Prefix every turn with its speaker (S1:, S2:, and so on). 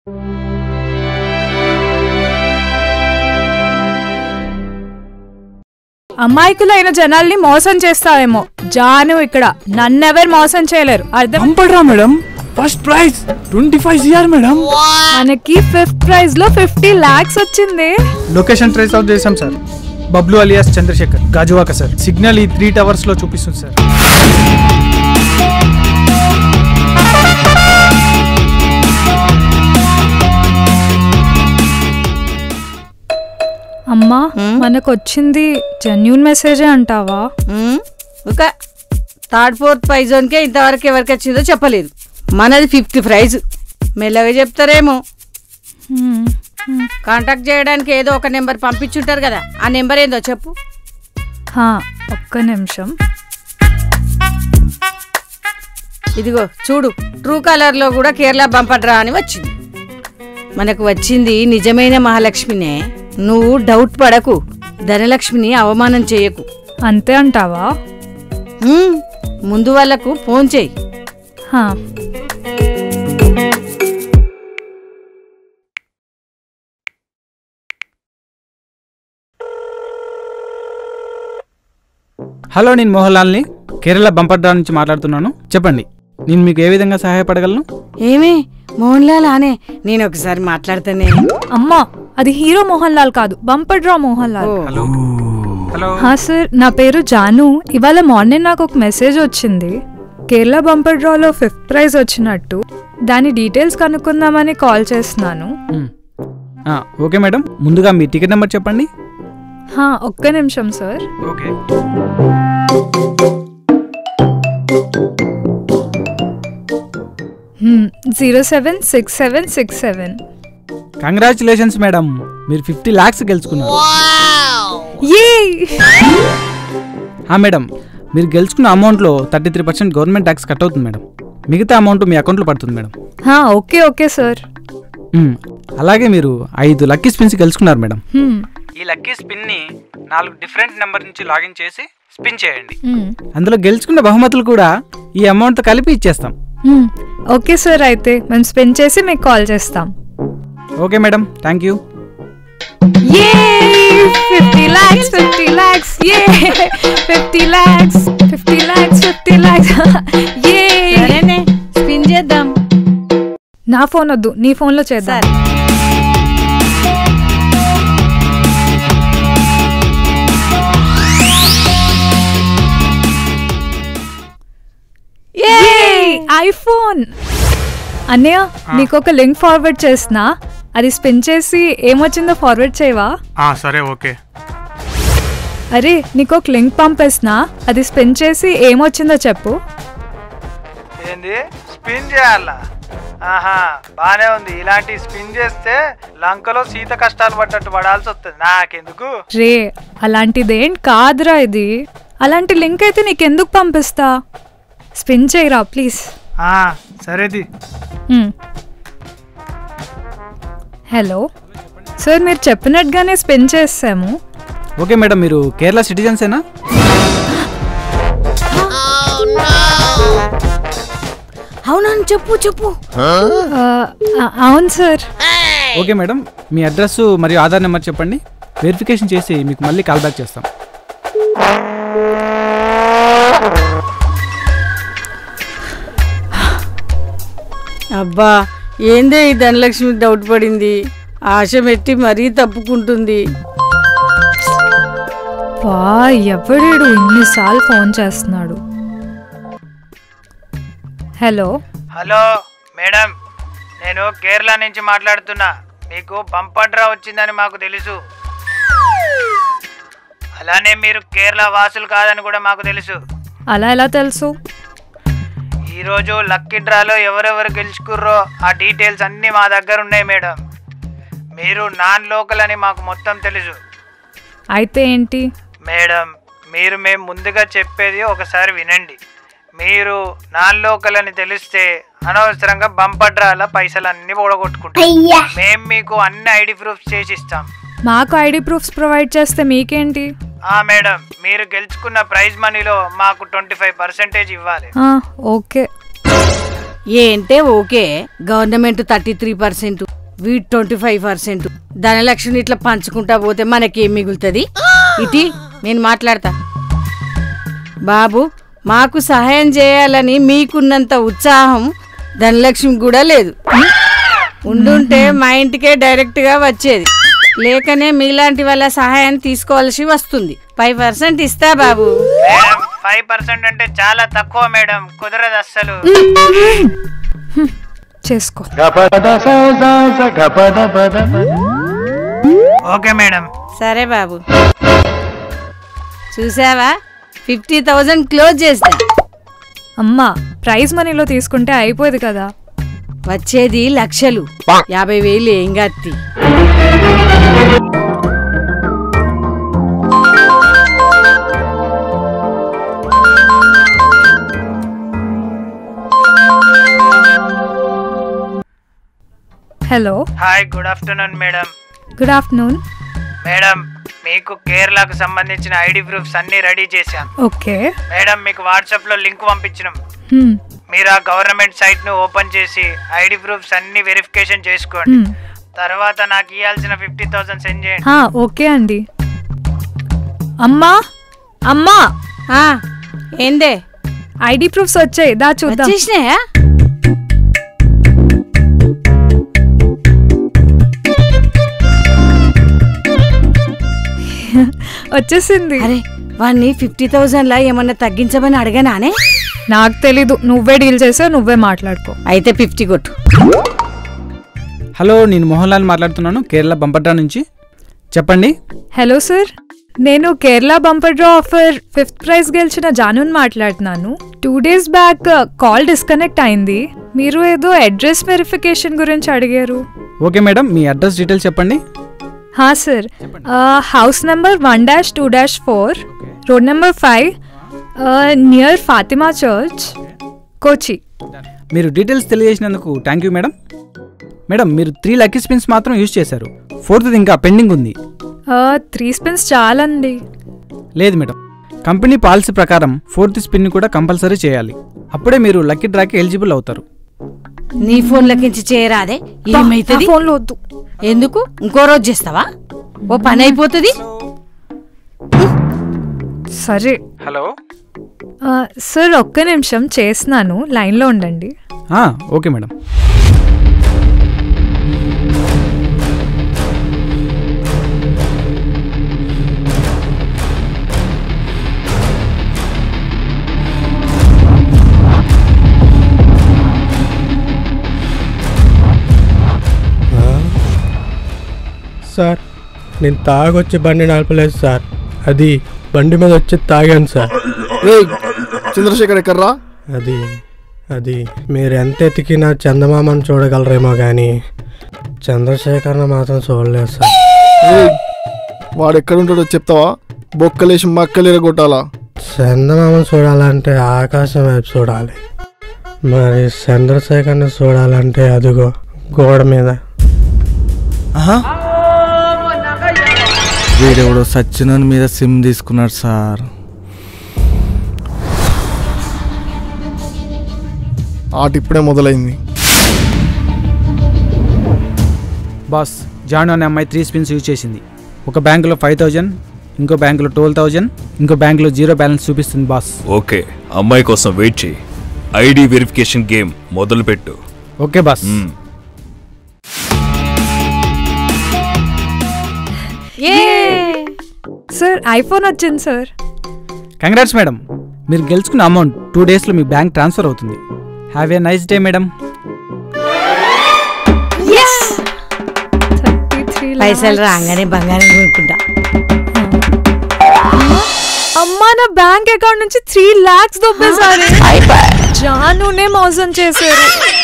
S1: అమాయకులైన జనాల్ని మోసం చేస్తావేమో జాను ఇక్కడ నన్నెవరు మోసం చేయలేరు అర్థం
S2: పంపడరా madam first prize twenty five C R madam
S1: మనకి ఫిఫ్త్ ప్రైజ్ లో ఫిఫ్టీ లాక్స్ వచ్చింది
S2: లొకేషన్ ట్రేస్ అవుట్ చేసాం sir Bablu alias Chandrashekar Gajuwaka sir signal ఈ త్రీ టవర్స్ లో చూపిస్తుంది సార్
S1: అమ్మా మనకు వచ్చింది జెన్యున్ మెసేజే అంటావా
S3: ఉమ్, ఒక థర్డ్ ఫోర్త్ ప్రైజ్ జోన్కే ఇంతవరకు ఎవరికి వచ్చిందో చెప్పలేదు మనది ఫిఫ్త్ ప్రైజ్ మెల్లగా చెప్తారేమో
S1: హ్మ్.
S3: కాంటాక్ట్ చేయడానికి ఏదో ఒక నెంబర్ పంపించుంటారు కదా ఆ నెంబర్ ఏందో చెప్పు
S1: హా, ఒక్క నిమిషం
S3: ఇదిగో చూడు ట్రూ కలర్లో కూడా కేరళ బంపడ్రా అని వచ్చింది మనకు వచ్చింది నిజమైన మహాలక్ష్మినే నువ్వు డౌట్ పడకు ధనలక్ష్మిని అవమానం చేయకు
S1: అంతే అంటావా
S3: ఉమ్, ముందు వాళ్ళకు ఫోన్ చేయి
S1: హా.
S2: హలో నేను మోహన్లాల్ని కేరళ బంపర్ డ్రా నుంచి మాట్లాడుతున్నాను చెప్పండి నేను మీకు ఏ విధంగా సహాయపడగలను
S3: ఏమే మోహన్ లాల్ ఆనే నేను ఒకసారి మాట్లాడతానే
S1: అమ్మా అది హీరో మోహన్ లాల్ కాదు బంపర్ డ్రా మోహన్ లాల్
S3: ఓ,
S2: హలో హలో
S1: హా సార్ నా పేరు జాను ఇవాళ మార్నింగ్ నాకు ఒక మెసేజ్ వచ్చింది కేరళ బంపర్ డ్రాలో ఫిఫ్త్ ప్రైజ్ వచ్చినట్టు దాని డీటెయిల్స్ కనుక్కుందామని కాల్ చేస్తున్నాను
S2: మ్. ఆ, ఓకే మేడం ముందుగా మీ టికెట్ నెంబర్ చెప్పండి
S1: హా, ఒక్క నిమిషం sir
S2: okay
S1: zero seven six seven six seven
S2: congratulations madam మీరు ఫిఫ్టీ ల్యాక్స్ గెలుచుకున్నారు
S1: ఏ
S2: ఆ మేడం మీరు గెలుచుకున్న అమౌంట్లో thirty three percent government tax cut అవుతుంది మేడం మిగతా అమౌంట్ మీ అకౌంట్లో పడుతుంది మేడం
S1: ఓకే ఓకే సార్
S2: మ్, అలాగే మీరు ఐదు లక్కీ స్పిన్స్ గెలుచుకున్నారు మేడం ఈ లక్కీ స్పిన్ని నాలుగు డిఫరెంట్ నెంబర్ నుంచి లాగిన్ చేసి స్పిన్ చేయండి అందులో గెలుచుకున్న బహుమతులు కూడా ఈ అమౌంట్తో కలిపి ఇచ్చేస్తాం
S1: ఓకే సార్ అయితే మేము స్పెండ్ చేసి మీకు కాల్ చేస్తాం
S2: ఓకే మేడం థ్యాంక్ యూ
S1: ఏ ఫిఫ్టీ ల్యాక్స్ ఫిఫ్టీ ల్యాక్స్ ఏ fifty lakhs fifty lakhs fifty lakhs ఏ
S3: సరేనే స్పిన్ చేద్దాం
S1: నా ఫోన్ వద్దు నీ ఫోన్లో చేద్దాం
S3: సరే
S1: ఐఫోన్ అన్నయ్య నీకు ఒక లింక్ ఫార్వర్డ్ చేసిన అది స్పిన్ చేసి ఏమొచ్చిందో ఫార్వర్డ్ చేయవా
S4: ఆ, సరే ఓకే
S1: అరే నీకు ఒక లింక్ పంపేసిన అది స్పిన్ చేసి ఏమొచ్చిందో చెప్పు
S5: ఏంది స్పిన్ చేయాలా ఆహా బానే ఉంది ఇలాంటి స్పిన్ చేస్తే లంకలో సీత కష్టాలు పడ్డట్టు పడాల్సి వస్తుంది నాకెందుకు
S1: రే అలాంటిదేం కాదురా ఇది అలాంటి లింక్ అయితే నీకెందుకు పంపిస్తా స్పిన్ చేయరా ప్లీజ్
S5: ఆ, సరేది
S1: హలో సార్ మీరు చెప్పినట్టుగానే స్పిన్ చేసాము
S2: ఓకే మేడం మీరు కేరళ సిటిజన్సేనా
S3: అవునని చెప్పు చెప్పు
S1: ఆ, ఆ- అవును సార్
S2: ఓకే మేడం మీ అడ్రస్ మరియు ఆధార్ నెంబర్ చెప్పండి వెరిఫికేషన్ చేసి మీకు మళ్ళీ కాల్ బ్యాక్ చేస్తాం
S3: అబ్బా ఏందే ఈ ధనలక్ష్మి డౌట్ పడింది ఆశ పెట్టి మరీ తప్పుకుంటుంది
S1: వా ఎవడేడు ఇన్నిసార్లు ఫోన్ చేస్తున్నాడు హలో
S5: హలో మేడం నేను కేరళ నుంచి మాట్లాడుతున్నా మీకు పంపడ్రా వచ్చిందని మాకు తెలుసు అలానే మీరు కేరళ వాసులు కాదని కూడా మాకు తెలుసు
S1: అలా ఎలా తెలుసు
S5: ఈరోజు లక్కీ డ్రాలో ఎవరెవరు గెలుచుకుర్రో ఆ డీటెయిల్స్ అన్నీ మా దగ్గర ఉన్నాయి మేడం మీరు నాన్ లోకల్ అని మాకు మొత్తం తెలుసు
S1: అయితే ఏంటి
S5: మేడం మీరు మేము ముందుగా చెప్పేది ఒకసారి వినండి మీరు నాన్ లోకల్ అని తెలిస్తే అనవసరంగా బంపడ్రాల పైసలు అన్ని ఓడగొట్టుకుంటాం మేము మీకు అన్ని ఐడి ప్రూఫ్స్ చేసి ఇస్తాం
S1: మాకు ఐడి ప్రూఫ్స్ ప్రొవైడ్ చేస్తే మీకేంటి
S5: ఆ మేడం మీరు గెలుచుకున్న ప్రైజ్ మనీలో మాకు ట్వంటీ ఫైవ్ పర్సెంటేజ్ ఇవ్వాలి
S1: ఆ, ఓకే
S3: ఏంటే okay government thirty three percent వీటి ట్వంటీ ఫైవ్ పర్సెంట్ ధనలక్ష్మి ఇట్లా పంచుకుంటా పోతే మనకేం మిగులుతుంది ఇటీ నేను మాట్లాడతా బాబు మాకు సహాయం చేయాలని మీకున్నంత ఉత్సాహం ధనలక్ష్మి కూడా లేదు ఉండుంటే మా ఇంటికే డైరెక్ట్గా వచ్చేది లేకనే మీలాంటి వాళ్ళ సహాయం తీసుకోవాల్సి వస్తుంది ఫైవ్ పర్సెంట్ ఇస్తా బాబు
S5: మేడం ఫైవ్ పర్సెంట్ అంటే చాలా తక్కువ మేడం కుదరదు అస్సలు
S1: చేసుకో
S5: ఓకే మేడం
S3: సరే బాబు చూసావా ఫిఫ్టీ థౌజండ్ క్లోజ్ చేస్తా
S1: అమ్మా ప్రైజ్ మనీలో తీసుకుంటే అయిపోయేది కదా
S3: వచ్చేది లక్షలు యాభై వేలు ఏం గత్తి
S1: hello
S5: hi good afternoon madam
S1: good afternoon
S5: madam మీకు కేరళకు సంబంధించిన ఐడి ప్రూఫ్స్ అన్ని రెడీ చేశాం
S1: ఓకే
S5: మేడం మీకు వాట్సాప్ లో లింక్ పంపించినాం
S1: హ్మ్,
S5: మీరు ఆ గవర్నమెంట్ సైట్ ను ఓపెన్ చేసి ఐడి ప్రూఫ్స్ అన్ని వెరిఫికేషన్ చేసుకోండి
S1: హ్మ్.
S5: తర్వాత నాకు ఇవ్వాల్సిన ఫిఫ్టీ థౌసండ్ సెండ్ చేయండి
S1: హా, ఓకే అండి అమ్మా అమ్మా
S3: ఆ, ఏందే
S1: ఐడి ప్రూఫ్స్ వచ్చాయి దా చూద్దాం
S3: వచ్చేసినాయా
S1: వచ్చేసింది
S3: అరే వాడిని ఫిఫ్టీ థౌజండ్ లా ఏమన్నా తగ్గించమని అడగనానే
S1: నాకు తెలీదు నువ్వే డీల్ చేసావు నువ్వే మాట్లాడుకో
S3: అయితే ఫిఫ్టీ కొట్టు
S2: హలో నేను మోహన్ లాల్ మాట్లాడుతున్నాను కేరళ బంపట్రా నుంచి చెప్పండి
S1: హలో సార్ నేను Kerala bumper draw offer fifth prize గెలిచిన జానున్ మాట్లాడుతున్నాను two days back call disconnect అయింది మీరు ఏదో అడ్రస్ వెరిఫికేషన్ గురించి అడిగారు
S2: ఓకే మేడం మీ అడ్రస్ డీటెయిల్స్ చెప్పండి
S1: హా sir house number one dash two dash four road number five near Fatima church Kochi
S2: మీరు డీటెయిల్స్ తెలియజేసినందుకు థ్యాంక్ యూ మేడం మేడం మీరు త్రీ లక్కీ స్పిన్స్ మాత్రం యూజ్ చేశారు ఫోర్త్ది ఇంకా పెండింగ్ ఉంది
S1: త్రీ స్పిన్స్ చాలండి
S2: లేదు మేడం కంపెనీ పాలసీ ప్రకారం ఫోర్త్ స్పిన్ కూడా కంపల్సరీ చేయాలి అప్పుడే మీరు లక్కీ డ్రాకి ఎలిజిబుల్ అవుతారు
S3: నీ ఫోన్ లకించి చేయరాదే ఏమైతుంది
S1: ఫోన్లో వద్దు
S3: ఎందుకు ఇంకో రోజు చేస్తావా ఓ పని అయిపోతుంది
S1: సరే
S2: హలో
S1: ఆ, సార్ ఒక్క నిమిషం చేస్తున్నాను లైన్లో ఉండండి
S2: ఓకే మేడం
S4: సార్ నేను తాగొచ్చి బండి నడపలేదు సార్ అది బండి మీద వచ్చి తాగాను సార్
S6: రేయ్ చంద్రశేఖర్ ఎక్కడ్రా
S4: అది అది మీరు ఎంత ఎతికినా చందమామని చూడగలరేమో కానీ చంద్రశేఖర్ని మాత్రం చూడలేదు సార్
S6: రేయ్ వాడు ఎక్కడుంటాడో చెప్తావా బొక్కలేసి మక్కలేర కొట్టాలా
S4: చందమామని చూడాలంటే ఆకాశం వైపు చూడాలి మరి చంద్రశేఖర్ని చూడాలంటే అదిగో గోడ మీద
S7: వీడెవడో సచ్చినోని మీద సిమ్ తీసుకున్నాడు సార్
S6: ఆట ఇప్పుడే మొదలైంది
S2: బాస్ జాను అనే అమ్మాయి త్రీ స్పిన్స్ యూజ్ చేసింది ఒక బ్యాంకులో ఫైవ్ థౌజండ్ ఇంకో బ్యాంకులో ట్వెల్వ్ థౌజండ్ ఇంకో బ్యాంకులో జీరో బ్యాలెన్స్ చూపిస్తుంది బాస్
S8: ఓకే అమ్మాయి కోసం వెయిట్ చేయి ఐడి వెరిఫికేషన్ గేమ్ మొదలుపెట్టు
S2: ఓకే బాస్
S8: మ్మ్.
S3: ఏ
S1: సార్ ఐఫోన్ వచ్చింది సార్
S2: కంగ్రాట్స్ మేడం మీరు గెలుచుకున్న అమౌంట్ టూ డేస్లో మీ బ్యాంక్ ట్రాన్స్ఫర్ అవుతుంది have a nice day madam
S1: thirty three
S3: పైసలు రాగానే బంగారం కొనుక్కుంటా
S1: అమ్మా నా బ్యాంక్ అకౌంట్ నుంచి త్రీ లాక్స్ దొబ్బేసారు జానునే మోసం చేశారు